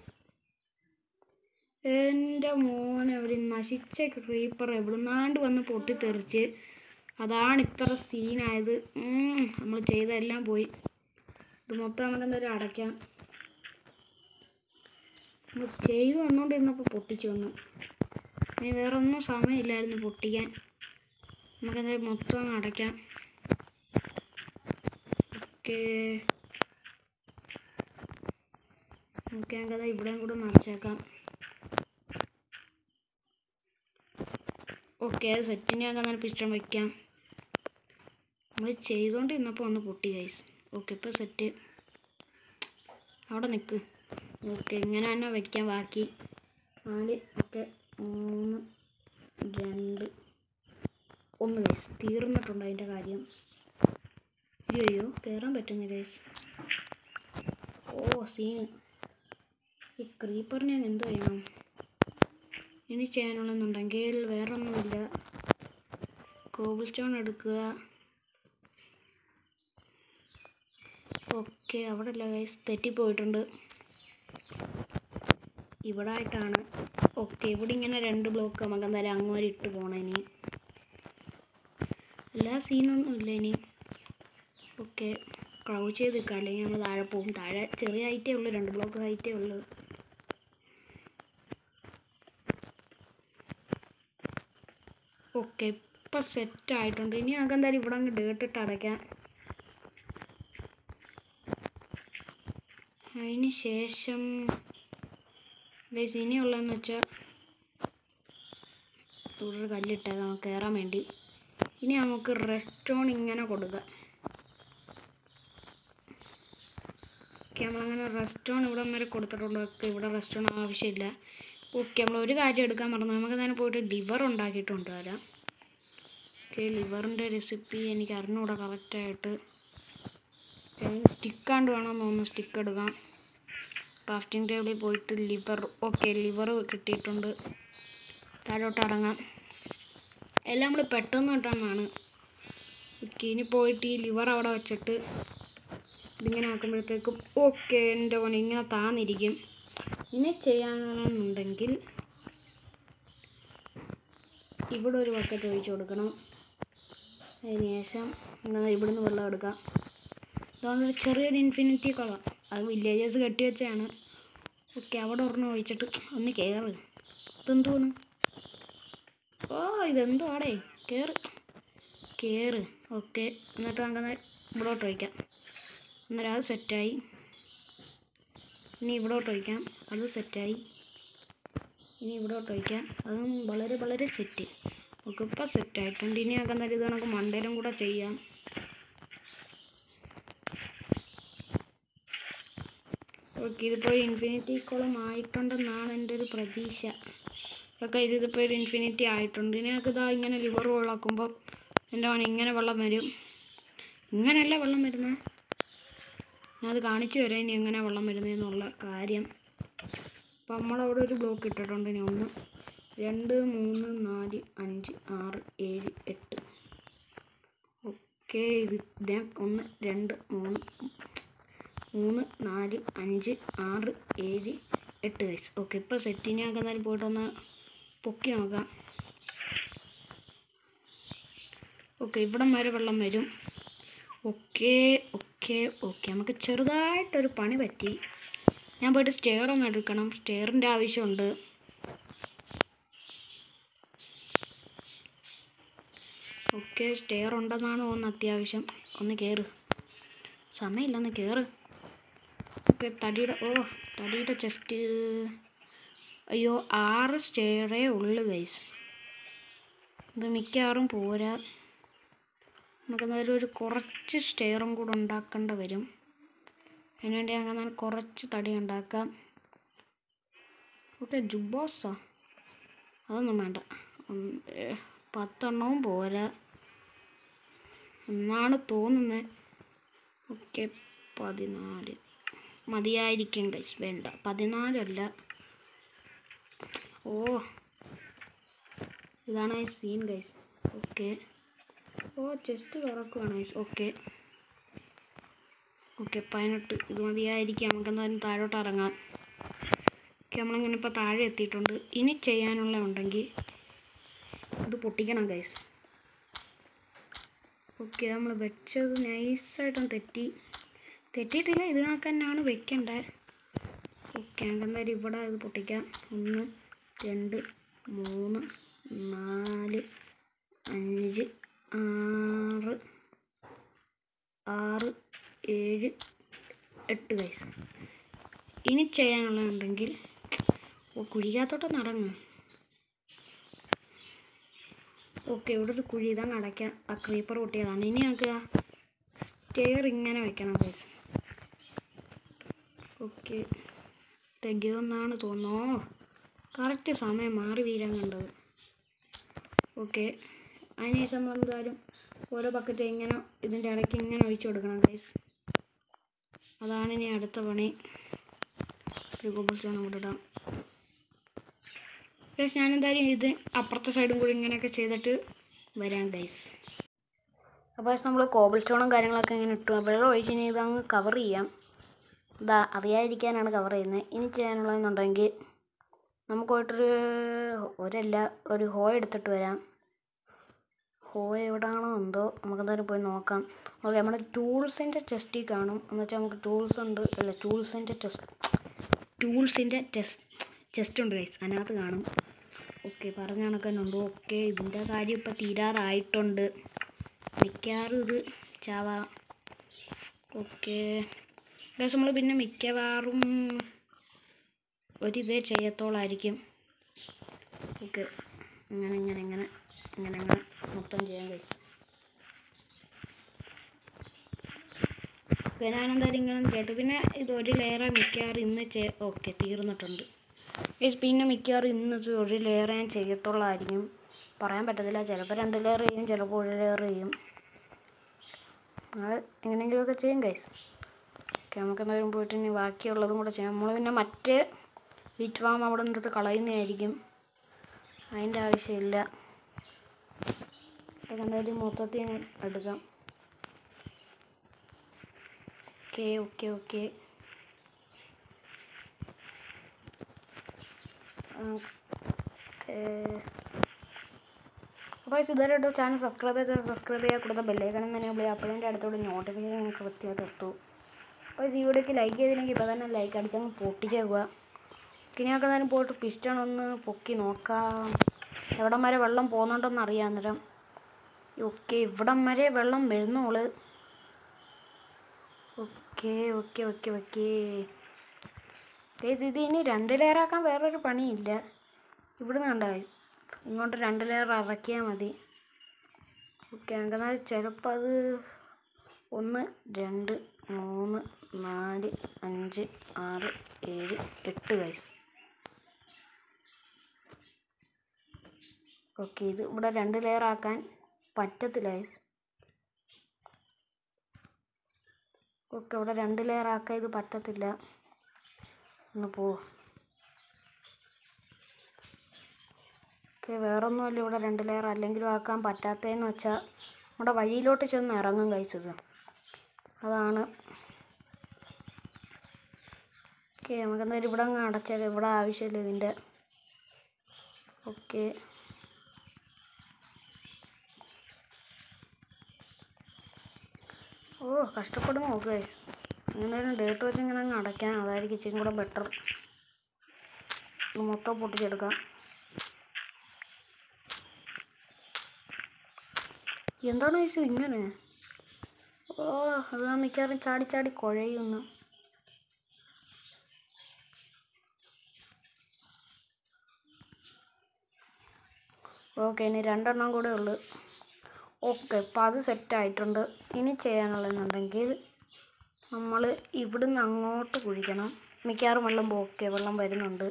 എൻ്റെ മോനെ ഒരു നശിച്ച ക്രീപ്പർ എവിടുന്നാണ്ട് വന്ന് പൊട്ടിത്തെറിച്ച് അതാണ് ഇത്ര സീനായത് നമ്മൾ ചെയ്തെല്ലാം പോയി ഇത് മൊത്തം നമുക്ക് എന്തായാലും അടയ്ക്കാം നമ്മൾ ചെയ്തു വന്നുകൊണ്ടിരുന്നപ്പോൾ പൊട്ടിച്ചു വന്നു ഇനി വേറെ ഒന്നും സമയമില്ലായിരുന്നു പൊട്ടിക്കാൻ നമുക്കെന്തായാലും മൊത്തം അങ്ങ് അടയ്ക്കാം ഓക്കെ ഓക്കെ നമുക്കത് ഇവിടെയും കൂടെ നിറച്ചേക്കാം ഓക്കെ അത് സെറ്റിന് ഞങ്ങൾക്ക് അങ്ങനെ പിസ്റ്റം വെക്കാം നമ്മൾ ചെയ്തുകൊണ്ടിരുന്നപ്പോൾ ഒന്ന് പൊട്ടി ഗൈസ് ഓക്കെ ഇപ്പോൾ സെറ്റ് അവിടെ നിൽക്ക് ഓക്കെ ഇങ്ങനെ തന്നെ വെക്കാം ബാക്കി നാല് ഓക്കെ മൂന്ന് രണ്ട് ഒന്ന് ഗൈസ് തീർന്നിട്ടുണ്ട് അതിൻ്റെ കാര്യം അയ്യോ കയറാൻ പറ്റുന്നില്ല ഗൈസ് ഓ സീൻ ഈ ക്രീപ്പറിനെ ഞാൻ എന്ത് ചെയ്യണം ഇനി ചെയ്യാനുള്ളതെന്നുണ്ടെങ്കിൽ വേറൊന്നുമില്ല കോബിൾ സ്റ്റോൺ എടുക്കുക ഓക്കെ അവിടെ അല്ല ഗൈസ് തെറ്റിപ്പോയിട്ടുണ്ട് ഇവിടെ ആയിട്ടാണ് ഓക്കെ ഇവിടെ ഇങ്ങനെ രണ്ട് ബ്ലോക്ക് നമുക്ക് എന്തായാലും അങ്ങോട്ട് ഇട്ട് പോകണം ഇനി എല്ലാ സീനൊന്നും ഇല്ല ഇനി ഓക്കെ ക്രൗച്ച് ചെയ്ത് നിൽക്കുക അല്ലെങ്കിൽ നമ്മൾ താഴെ പോകും താഴെ ചെറിയ ഹൈറ്റേ ഉള്ളൂ രണ്ട് ബ്ലോക്ക് ഹൈറ്റേ ഉള്ളൂ ഓക്കെ ഇപ്പം സെറ്റ് ആയിട്ടുണ്ട് ഇനി നമുക്ക് എന്തായാലും ഇവിടെ അങ്ങ് ഡേട്ടിട്ട് അടയ്ക്കാം അതിന് ശേഷം ഗൈസ് ഇനിയുള്ളതെന്ന് വെച്ചാൽ ഇവിടെ ഒരു കല്ലിട്ടേക്കാം നമുക്ക് കയറാൻ വേണ്ടി ഇനി നമുക്ക് റെസ്റ്റോൺ ഇങ്ങനെ കൊടുക്കാം ഓക്കെ നമ്മളങ്ങനെ റെസ്റ്റോൺ ഇവിടെ വരെ കൊടുത്തിട്ടുണ്ട് ഓക്കെ ഇവിടെ റെസ്റ്റോൺ ആവശ്യമില്ല ഓക്കെ നമ്മൾ ഒരു കാര്യം എടുക്കാൻ മറന്നു നമുക്ക് തന്നെ പോയിട്ട് ലിവർ ഉണ്ടാക്കിയിട്ടുണ്ട് വരാം ഓക്കെ ലിവറിൻ്റെ റെസിപ്പി എനിക്ക് അറിഞ്ഞുകൂടാ കറക്റ്റായിട്ട് സ്റ്റിക്കാണ്ട് വേണം തോന്നുന്നു സ്റ്റിക്ക് എടുക്കാം ക്രാഫ്റ്റിംഗ് ടേബിളിൽ പോയിട്ട് ലിവർ ഓക്കെ ലിവർ കിട്ടിയിട്ടുണ്ട് താഴോട്ട് ഇറങ്ങാം എല്ലാം നമ്മൾ പെട്ടെന്ന് കിട്ടാമെന്നാണ് ഓക്കെ ഇനി പോയിട്ട് ഈ ലിവർ അവിടെ വെച്ചിട്ട് ഇതിങ്ങനെ ആക്കുമ്പോഴത്തേക്കും ഓക്കെ എൻ്റെ പണി ഇങ്ങനെ താന്നിരിക്കും ഇനി ചെയ്യാനുണ്ടെങ്കിൽ ഇവിടെ ഒരു ബക്കറ്റ് ഒഴിച്ച് കൊടുക്കണം അതിന് ശേഷം ഇങ്ങനെ ഇവിടുന്ന് വെള്ളം എടുക്കാം ഇതൊന്നൊരു ചെറിയൊരു ഇൻഫിനിറ്റി കൊള്ളാം അത് വില്ലേജേഴ്സ് കെട്ടി വെച്ചാണ് ഓക്കെ അവിടെ ഒരെണ്ണം ഒഴിച്ചിട്ട് ഒന്ന് കയറ് ഇതെന്തോന്ന് ഓ ഇതെന്തുവാടേ കയറ് കയറ് ഓക്കെ എന്നിട്ട് നമുക്കെന്ന് ഇവിടോട്ട് ഒഴിക്കാം അന്നേരം അത് സെറ്റായി ഇനി ഇവിടോട്ട് ഒഴിക്കാം അത് സെറ്റായി ഇനി ഇവിടോട്ട് ഒഴിക്കാം അതും വളരെ വളരെ സെറ്റ് ഓക്കെ ഇപ്പം സെറ്റായിട്ടുണ്ട് ഇനി നമുക്ക് എന്തായാലും ഇത് നമുക്ക് മണ്ടയിലും കൂടെ ചെയ്യാം ഓക്കെ ഇതിപ്പോൾ ഇൻഫിനിറ്റി കോളം ആയിട്ടുണ്ടെന്നാണ് എൻ്റെ ഒരു പ്രതീക്ഷ ഒക്കെ ഇതിപ്പോൾ ഒരു ഇൻഫിനിറ്റി ആയിട്ടുണ്ട് ഇനി നമുക്ക് ഇതാ ഇങ്ങനെ ലിവർ വെള്ളമാക്കുമ്പോൾ എൻ്റെ മണി ഇങ്ങനെ വെള്ളം വരും ഇങ്ങനെയല്ല വെള്ളം വരുന്നത് ഞാൻ അത് കാണിച്ചു തരാം ഇനി എങ്ങനെ വെള്ളം വരുന്നതെന്നുള്ള കാര്യം അപ്പം നമ്മളവിടെ ഒരു ബ്ലോക്ക് ഇട്ടിട്ടുണ്ട് ഇനി ഒന്ന് രണ്ട് മൂന്ന് നാല് അഞ്ച് ആറ് ഏഴ് എട്ട് ഓക്കെ ഇത് ഞാൻ ഒന്ന് രണ്ട് മൂന്ന് മൂന്ന് നാല് അഞ്ച് ആറ് ഏഴ് എട്ട് വയസ്സ് ഓക്കെ ഇപ്പോൾ സെറ്റിന് ഒക്കെ എന്തായാലും പോയിട്ടൊന്ന് പൊക്കി നോക്കാം ഓക്കെ ഇവിടം വരെ വെള്ളം വരും ഓക്കെ ഓക്കെ ഓക്കെ നമുക്ക് ചെറുതായിട്ടൊരു പണി പറ്റി ഞാൻ പോയിട്ട് സ്റ്റെയർ ഒന്ന് എടുക്കണം സ്റ്റെയറിൻ്റെ ആവശ്യമുണ്ട് ഓക്കെ സ്റ്റെയർ ഉണ്ടെന്നാണ് തോന്നുന്നത് അത്യാവശ്യം ഒന്ന് കയറ് സമയമില്ല ഒന്ന് കയറ് ഓക്കെ തടിയുടെ ഓ തടിയുടെ ചെസ്റ്റ് അയ്യോ ആറ് സ്റ്റെയറേ ഉള്ളു ഗൈസ് ഇത് മിക്കവാറും പോരാ നമുക്ക് എന്തായാലും ഒരു കുറച്ച് സ്റ്റെയറും കൂടെ ഉണ്ടാക്കേണ്ടി വരും അതിനുവേണ്ടി അങ്ങനെ കുറച്ച് തടി ഉണ്ടാക്കാം ഓക്കെ ജുബോസോ അതൊന്നും വേണ്ട ഒന്ന്, ഏ, പത്തെണ്ണവും പോരാ എന്നാണ് തോന്നുന്നത് ഓക്കെ പതിനാല് മതിയായിരിക്കും ഗൈസ് വേണ്ട പതിനാലല്ല ഓ ഇതാണ് ഈ സീൻ ഗൈസ് ഓക്കെ ഓ ചെസ്റ്റ് തുറക്കുവാണ് ഗൈസ് ഓക്കെ ഓക്കെ പതിനെട്ട് ഇത് മതിയായിരിക്കും നമുക്ക് എന്തായാലും താഴോട്ട് ഇറങ്ങാം ഓക്കെ നമ്മളിങ്ങനെ ഇപ്പോൾ താഴെ എത്തിയിട്ടുണ്ട് ഇനി ചെയ്യാനുള്ള ഉണ്ടെങ്കിൽ ഇത് പൊട്ടിക്കണം ഗൈസ് ഓക്കെ നമ്മൾ വെച്ചത് നൈസായിട്ടും തെറ്റി തെറ്റിയിട്ടില്ല ഇത് കണക്ക് തന്നെയാണ് വെക്കേണ്ടത് ഓക്കെ നമുക്ക് എന്തായാലും ഇവിടെ ഇത് പൊട്ടിക്കാം ഒന്ന് രണ്ട് മൂന്ന് നാല് അഞ്ച് ആറ് ആറ് ഏഴ് എട്ട് വയസ്സ് ഇനി ചെയ്യാനുള്ളതുണ്ടെങ്കിൽ ഓ കുഴിക്കകത്തോട്ടൊന്ന് ഇറങ്ങും ഓക്കെ ഇവിടെ ഒരു കുഴി ഇതാ അടയ്ക്കാം ആ ക്രീപ്പർ പൊട്ടിയതാണ് ഇനി നമുക്ക് സ്റ്റെയർ ഇങ്ങനെ വെക്കണം ഗൈസ് ഓക്കെ തികയുമെന്നാണ് തോന്നുന്നു കറക്റ്റ് സമയം മാറി വീരാൻ കണ്ടത് ഓക്കെ അതിനുശേഷം നമ്മൾ എന്തായാലും ഓരോ ബക്കറ്റ് ഇങ്ങനെ ഇതിൻ്റെ ഇടയ്ക്ക് ഇങ്ങനെ ഒഴിച്ചു കൊടുക്കണം ഗൈസ് അതാണ് ഇനി അടുത്ത പണി ഒരു കോബിൾ സ്റ്റോൺ കൂടെ ഇടാം ഗൈസ് ഞാൻ എന്തായാലും ഇത് അപ്പുറത്തെ സൈഡും കൂടി ഇങ്ങനെയൊക്കെ ചെയ്തിട്ട് വരാം ഗൈസ് അപ്പോൾ നമ്മൾ കോബിൾ സ്റ്റോണും കാര്യങ്ങളൊക്കെ ഇങ്ങനെ ഇട്ടു വെള്ളം ഒഴിച്ച് ഇനി ഇതങ്ങ് കവർ ചെയ്യാം ഇതാ അറിയാതിരിക്കാനാണ് കവർ ചെയ്യുന്നത് ഇനി ചെയ്യാനുള്ളതെന്നുണ്ടെങ്കിൽ നമുക്ക് പോയിട്ടൊരു ഒരല്ല ഒരു ഹോ എടുത്തിട്ട് വരാം ഹോ എവിടെയാണോ എന്തോ നമുക്ക് എന്തായാലും പോയി നോക്കാം ഓക്കെ നമ്മുടെ ടൂൾസിൻ്റെ ടെസ്റ്റിൽ കാണും എന്ന് വെച്ചാൽ നമുക്ക് ടൂൾസ് ഉണ്ട് അല്ല ടൂൾസിൻ്റെ ടെസ്റ്റ് ടൂൾസിൻ്റെ ടെസ്റ്റ് ചെസ്റ്റ് ഉണ്ട് ഗൈസ് അതിനകത്ത് കാണും ഓക്കെ പറഞ്ഞ കണക്കന്നുണ്ട് ഓക്കെ ഇതിൻ്റെ കാര്യം ഇപ്പോൾ തീരാറായിട്ടുണ്ട് മിക്കവാറും ഇത് ചാവാ ഓക്കെ ഗൈസ് നമ്മൾ പിന്നെ മിക്കവാറും ഒരിതേ ചെയ്യത്തോളായിരിക്കും ഓക്കെ ഇങ്ങനെ ഇങ്ങനെ ഇങ്ങനെ ഇങ്ങനെ ഇങ്ങനെ മൊത്തം ചെയ്യാൻ ഗൈസ് ഓക്കെ ഞാനെന്തായാലും ഇങ്ങനെ കേട്ടു പിന്നെ ഇത് ഒരു ലെയറ് മിക്കവാറും ഇന്ന് ചെ ഓക്കെ തീർന്നിട്ടുണ്ട് ഗൈസ് പിന്നെ മിക്കവാറും ഇന്ന് ഇത് ഒരു ലെയർ ഞാൻ ചെയ്യത്തുള്ളായിരിക്കും പറയാൻ പറ്റത്തില്ല ചിലപ്പോൾ രണ്ട് ലെയർ ചെയ്യും ചിലപ്പോൾ ഒരു ലെയർ ചെയ്യും അത് എങ്ങനെയെങ്കിലുമൊക്കെ ചെയ്യും ഗൈസ് ഓക്കെ നമുക്ക് എന്തായാലും പോയിട്ട് ഇനി ബാക്കിയുള്ളതും കൂടെ ചെയ്യാം നമ്മൾ പിന്നെ മറ്റേ ബീറ്റ് ഫാം അവിടെ നിന്നിട്ട് കളയുന്നതായിരിക്കും അതിൻ്റെ ആവശ്യമില്ല അതൊക്കെ എന്തായാലും മൊത്തത്തിൽ അങ്ങ് എടുക്കാം ഓക്കെ ഓക്കെ ഓക്കെ അപ്പോൾ ഇതുവരെ ചാനൽ സബ്സ്ക്രൈബ് ചെയ്ത് സബ്സ്ക്രൈബ് ചെയ്യുക കൂടുതൽ ബെല്ലൈക്കണം തന്നെ വിളി അപ്പോഴതിൻ്റെ അടുത്തോട് നോട്ടിഫിക്കേഷൻ നിങ്ങൾക്ക് കൃത്യമായിട്ട് എത്തും അപ്പോൾ ഈ വീഡിയോക്ക് ലൈക്ക് ചെയ്തില്ലെങ്കിൽ ഇപ്പോൾ തന്നെ ലൈക്ക് അടിച്ചങ്ങ് പൊട്ടിച്ചേക്കുക ഇനിയൊക്കെ തന്നെ പോയിട്ട് പിസ്റ്റൺ ഒന്ന് പൊക്കി നോക്കാം എവിടം വരെ വെള്ളം പോകുന്നുണ്ടെന്ന് അറിയാം അന്നേരം ഓക്കെ ഇവിടം വരെ വെള്ളം വരുന്നോള് okay okay okay okay guys ഇത് ഇനി രണ്ട് ലെയറാക്കാൻ വേറൊരു പണിയില്ല ഇവിടുന്ന് കണ്ട ഗൈസ് ഇങ്ങോട്ട് രണ്ട് ലെയർ ഇറക്കിയാൽ മതി ഓക്കെ എന്നാൽ ചിലപ്പോൾ അത് ഒന്ന് രണ്ട് മൂന്ന് നാല് അഞ്ച് ആറ് ഏഴ് എട്ട് ഗൈസ് ഓക്കെ ഇത് ഇവിടെ രണ്ട് ലെയർ ആക്കാൻ പറ്റത്തില്ല ഗൈസ് ഓക്കെ ഇവിടെ രണ്ട് ലെയർ ആക്കാൻ ഇത് പറ്റത്തില്ല ഒന്ന് പോ ഓക്കെ വേറൊന്നുമല്ല ഇവിടെ രണ്ട് ലെയർ അല്ലെങ്കിലും ആക്കാൻ പറ്റാത്തതെന്ന് വെച്ചാൽ നമ്മുടെ വഴിയിലോട്ട് ചെന്ന് ഇറങ്ങും ഗൈസ് ഇത് അതാണ് ഓക്കെ നമുക്ക് എന്തായാലും ഇവിടെ അങ്ങ് അടച്ചാൽ ഇവിടെ ആവശ്യമില്ല ഇതിൻ്റെ ഓക്കെ ഓ കഷ്ടപ്പെടുമോ ഓക്കെ അങ്ങനെ ഡേറ്റ് വെച്ച് ഇങ്ങനെ അങ്ങ് അടയ്ക്കാൻ അതായിരിക്കും ഇച്ചിരി കൂടെ ബെറ്റർ മൊത്തം പൊട്ടിച്ചെടുക്കാം എന്താണ് ചോദിച്ചത് ഇങ്ങനെ ഓ അത് ഞാൻ മിക്കവാറും ചാടി ചാടി കുഴയുന്നു ഓക്കെ ഇനി രണ്ടെണ്ണം കൂടെ ഉള്ളു ഓക്കെ ഇപ്പം അത് സെറ്റായിട്ടുണ്ട് ഇനി ചെയ്യാനുള്ളതെന്നുണ്ടെങ്കിൽ നമ്മൾ ഇവിടുന്ന് അങ്ങോട്ട് കുഴിക്കണം മിക്കവാറും വെള്ളം ഓക്കെ വെള്ളം വരുന്നുണ്ട്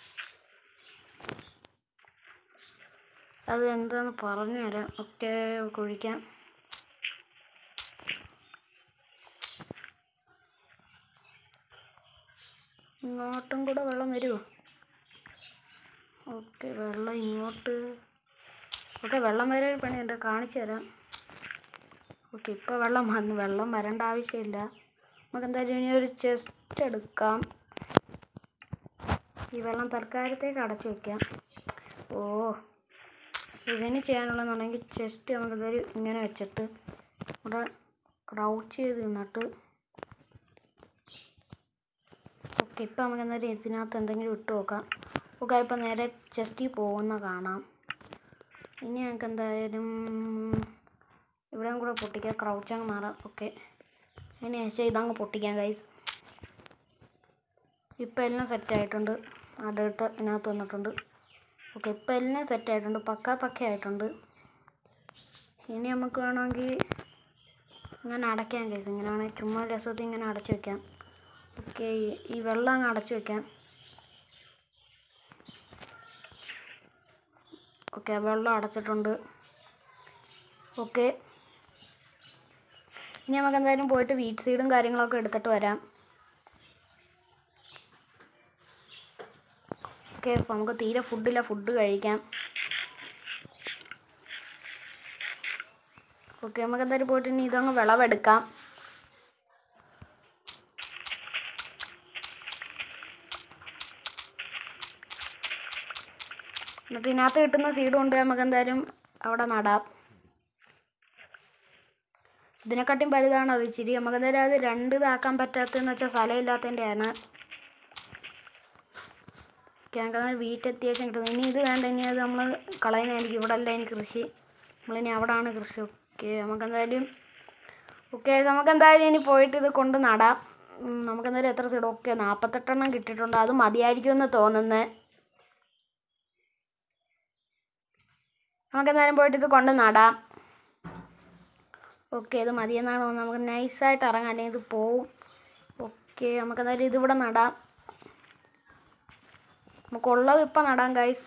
അത് എന്താന്ന് പറഞ്ഞു തരാം ഒക്കെ കുഴിക്കാം ഇങ്ങോട്ടും കൂടെ വെള്ളം വരുമോ ഓക്കെ വെള്ളം ഇങ്ങോട്ട് ഓക്കെ വെള്ളം വരെ ഒരു പണിയുണ്ട് കാണിച്ചു തരാം ഓക്കെ ഇപ്പോൾ വെള്ളം വന്നു വെള്ളം വരേണ്ട ആവശ്യമില്ല നമുക്ക് എന്തായാലും ഇനി ഒരു ചെസ്റ്റ് എടുക്കാം ഈ വെള്ളം തൽക്കാലത്തേക്ക് അടച്ചു വെക്കാം ഓ ഇതിന് ചെയ്യാനുള്ളതെന്നുണ്ടെങ്കിൽ ചെസ്റ്റ് നമുക്ക് എന്തായാലും ഇങ്ങനെ വെച്ചിട്ട് ഇവിടെ ക്രൗച്ച് ചെയ്ത് നിന്നിട്ട് ഓക്കെ ഇപ്പം നമുക്ക് എന്തായാലും ഇതിനകത്ത് എന്തെങ്കിലും ഇട്ട് നോക്കാം ഓക്കെ ഇപ്പം നേരെ ചെസ്റ്റിൽ പോകുന്ന കാണാം ഇനി ഞങ്ങൾക്ക് എന്തായാലും ഇവിടെയും കൂടെ പൊട്ടിക്കാം ക്രൗച്ച് അങ്ങ് മാറാം ഓക്കെ അതിന് ശേഷം ഇതങ്ങ് പൊട്ടിക്കാം ഗൈസ് ഇപ്പം എല്ലാം സെറ്റായിട്ടുണ്ട് ആ ഡേട്ട് ഇതിനകത്ത് വന്നിട്ടുണ്ട് ഓക്കെ ഇപ്പം എല്ലാം സെറ്റായിട്ടുണ്ട് പക്ക പക്ക ആയിട്ടുണ്ട് ഇനി നമുക്ക് വേണമെങ്കിൽ ഇങ്ങനെ അടയ്ക്കാം ഗൈസ് ഇങ്ങനെ വേണമെങ്കിൽ ചുമ്മാ രസത്തിൽ ഇങ്ങനെ അടച്ചു വെക്കാം ഓക്കെ ഈ വെള്ളം അങ്ങ് അടച്ചു വെക്കാം ഓക്കെ വെള്ളം അടച്ചിട്ടുണ്ട് ഓക്കെ ഇനി നമുക്ക് എന്തായാലും പോയിട്ട് വീറ്റ് സീഡും കാര്യങ്ങളൊക്കെ എടുത്തിട്ട് വരാം ഓക്കെ നമുക്ക് തീരെ ഫുഡില്ല ഫുഡ് കഴിക്കാം ഓക്കെ നമുക്ക് എന്തായാലും പോയിട്ട് ഇനി ഇതങ്ങ് വിളവെടുക്കാം എന്നിട്ട് ഇതിനകത്ത് കിട്ടുന്ന സീഡ് കൊണ്ട് നമുക്ക് എന്തായാലും അവിടെ നടാം ഇതിനെക്കാട്ടിയും വലുതാണ് അത് ഇച്ചിരി നമുക്ക് എന്തായാലും അത് രണ്ട് ഇതാക്കാൻ പറ്റാത്തതെന്ന് വെച്ചാൽ സ്ഥലമില്ലാത്തതിൻ്റെ ആണ് ഞങ്ങൾക്ക് വീറ്റ് അത്യാവശ്യം കിട്ടുന്നത് ഇനി ഇത് വേണ്ട ഇനി അത് നമ്മൾ കളയുന്നതായിരിക്കും ഇവിടെ അല്ല ഇനി കൃഷി നമ്മളിനി അവിടെയാണ് കൃഷി ഓക്കെ നമുക്ക് എന്തായാലും ഓക്കെ നമുക്ക് എന്തായാലും ഇനി പോയിട്ട് ഇത് കൊണ്ട് നടാം ഉം, നമുക്ക് എന്തായാലും എത്ര സീഡ് ഓക്കെ നാൽപ്പത്തെട്ടെണ്ണം കിട്ടിയിട്ടുണ്ട് അത് മതിയായിരിക്കുമെന്ന് തോന്നുന്നത് നമുക്ക് എന്തായാലും പോയിട്ട് ഇത് കൊണ്ട് നടാം ഓക്കെ ഇത് മതിയെന്നാണ് തോന്നുന്നത് നമുക്ക് നൈസായിട്ട് ഇറങ്ങാം അല്ലെങ്കിൽ ഇത് പോവും ഓക്കെ നമുക്ക് എന്തായാലും ഇതിവിടെ നടാം നമുക്കുള്ളത് ഇപ്പം നടാം ഗൈസ്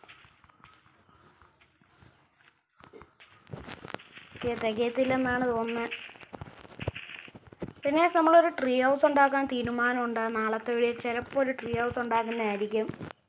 ഓക്കെ തികയത്തില്ലെന്നാണ് തോന്നുന്നത് പിന്നെ നമ്മളൊരു ട്രീ ഹൗസ് ഉണ്ടാക്കാൻ തീരുമാനമുണ്ട് നാളത്തെ വീഡിയോ ചിലപ്പോൾ ഒരു ട്രീ ഹൗസ് ഉണ്ടാക്കുന്നതായിരിക്കും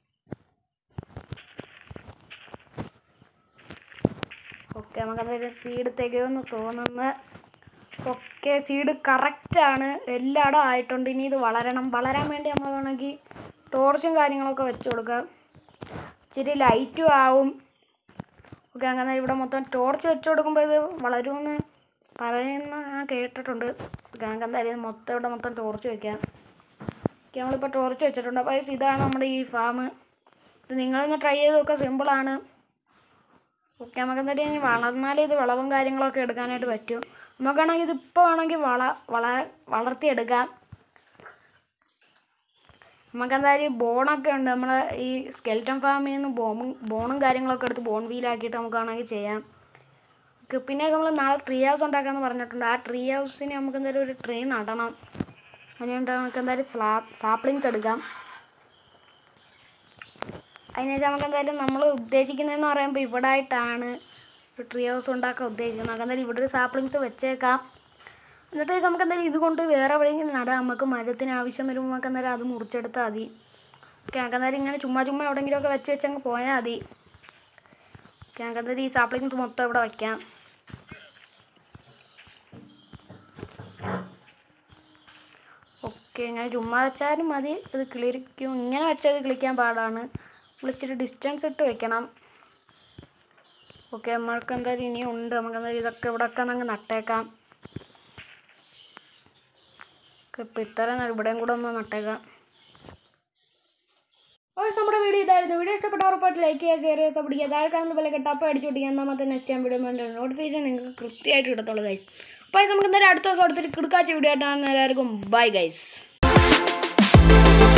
ഓക്കെ നമുക്കതൊരു സീഡ് തികയുമെന്ന് തോന്നുന്നു ഓക്കെ സീഡ് കറക്റ്റാണ് എല്ലായിടും ആയിട്ടുണ്ട് ഇനി ഇത് വളരണം വളരാൻ വേണ്ടി നമ്മൾ വേണമെങ്കിൽ ടോർച്ചും കാര്യങ്ങളൊക്കെ വെച്ച് കൊടുക്കാം ഇച്ചിരി ലൈറ്റും ആവും ഓക്കെ അങ്ങനെ ഇവിടെ മൊത്തം ടോർച്ച് വെച്ച് കൊടുക്കുമ്പോൾ ഇത് വളരുമെന്ന് പറയുന്ന ഞാൻ കേട്ടിട്ടുണ്ട് ഓക്കെ നമുക്ക് എന്തായാലും ഇത് മൊത്തം ഇവിടെ മൊത്തം ടോർച്ച് വെക്കാം ഓക്കെ നമ്മളിപ്പോൾ ടോർച്ച് വെച്ചിട്ടുണ്ട് അപ്പോൾ guys, ഇതാണ് നമ്മുടെ ഈ ഫാം ഇത് നിങ്ങളൊന്ന് ട്രൈ ചെയ്ത് നോക്കുക സിമ്പിളാണ് ഓക്കെ നമുക്ക് എന്തായാലും ഇനി വളർന്നാലേ ഇത് വിളവും കാര്യങ്ങളൊക്കെ എടുക്കാനായിട്ട് പറ്റും നമുക്കാണെങ്കിൽ ഇത് ഇപ്പോൾ വേണമെങ്കിൽ വള വള വളർത്തിയെടുക്കാം നമുക്ക് എന്തായാലും ബോണൊക്കെ ഉണ്ട് നമ്മളെ ഈ സ്കെൽറ്റൻ ഫാമിൽ നിന്ന് ബോണും ബോണും കാര്യങ്ങളൊക്കെ എടുത്ത് ബോൺ വീലാക്കിയിട്ട് നമുക്ക് വേണമെങ്കിൽ ചെയ്യാം ഓക്കെ പിന്നെ നമ്മൾ നാളെ ട്രീ ഹൗസ് ഉണ്ടാക്കാമെന്ന് പറഞ്ഞിട്ടുണ്ട് ആ ട്രീ ഹൗസിന് നമുക്ക് എന്തായാലും ഒരു ട്രീ നടണം അതിനുവേണ്ടി നമുക്ക് എന്തായാലും സ്ലാ സാപ്ലിങ്സ് എടുക്കാം അതിനുശേഷം നമുക്ക് എന്തായാലും നമ്മൾ ഉദ്ദേശിക്കുന്നതെന്ന് പറയുമ്പോൾ ഇവിടെ ആയിട്ടാണ് ഒരു ട്രീ ഹൗസ് ഉണ്ടാക്കാൻ ഉദ്ദേശിക്കുന്നത് നമുക്ക് എന്തായാലും ഇവിടെ ഒരു സാപ്ലിങ്സ് വെച്ചേക്കാം എന്നിട്ട് നമുക്ക് എന്തായാലും ഇത് കൊണ്ട് വേറെ എവിടെയെങ്കിലും നടാം നമുക്ക് മരത്തിന് ആവശ്യം വരുമ്പോൾ നമുക്ക് എന്തായാലും അത് മുറിച്ചെടുത്താൽ മതി ഓക്കെ നമുക്ക് എന്തായാലും ഇങ്ങനെ ചുമ്മാ ചുമ്മാ എവിടെയെങ്കിലുമൊക്കെ വെച്ച് വെച്ച് അങ്ങ് പോയാൽ മതി ഓക്കെ നമുക്ക് എന്തായാലും ഈ സാപ്ലിങ്സ് മൊത്തം ഇവിടെ വയ്ക്കാം ഓക്കെ ഇങ്ങനെ ചുമ്മാ വെച്ചാലും മതി ഇത് കിളിരിക്കും ഇങ്ങനെ വെച്ചാൽ ഇത് കിളിക്കാൻ പാടാണ് വിളിച്ചിട്ട് ഡിസ്റ്റൻസ് ഇട്ട് വെക്കണം ഓക്കെ നമ്മൾക്ക് എന്തായാലും ഇനിയും ഉണ്ട് നമുക്ക് എന്തായാലും ഇതൊക്കെ ഇവിടെ ഒക്കെ അങ്ങ് നട്ടേക്കാം ഇപ്പം ഇത്രയും ഇവിടെയും കൂടെ ഒന്ന് നട്ടേക്കാം അപ്പോൾ നമ്മുടെ വീഡിയോ ഇതായിരുന്നു വീഡിയോ ഇഷ്ടപ്പെട്ട ഉറപ്പായിട്ട് ലൈക്ക് ചെയ്യുക ഷെയർ ചെയ്യുക സപ്പോർട്ട് ചെയ്യുക താഴെ കാണുന്ന പോലെ ടപ്പ് അടിച്ചു പിടിക്കുക എന്നാൽ മാത്രമേ നെക്സ്റ്റ് ടൈം വീഡിയോ വേണ്ട നോട്ടിഫിക്കേഷൻ നിങ്ങൾക്ക് കൃത്യമായിട്ട് കിട്ടത്തുള്ളൂ ഗൈസ് അപ്പോൾ നമുക്ക് എന്തായാലും അടുത്ത ദിവസം അടുത്തൊരു കിടക്കാച്ച വീഡിയോ ആയിട്ടാണ് എല്ലാവർക്കും ബൈ ഗൈസ്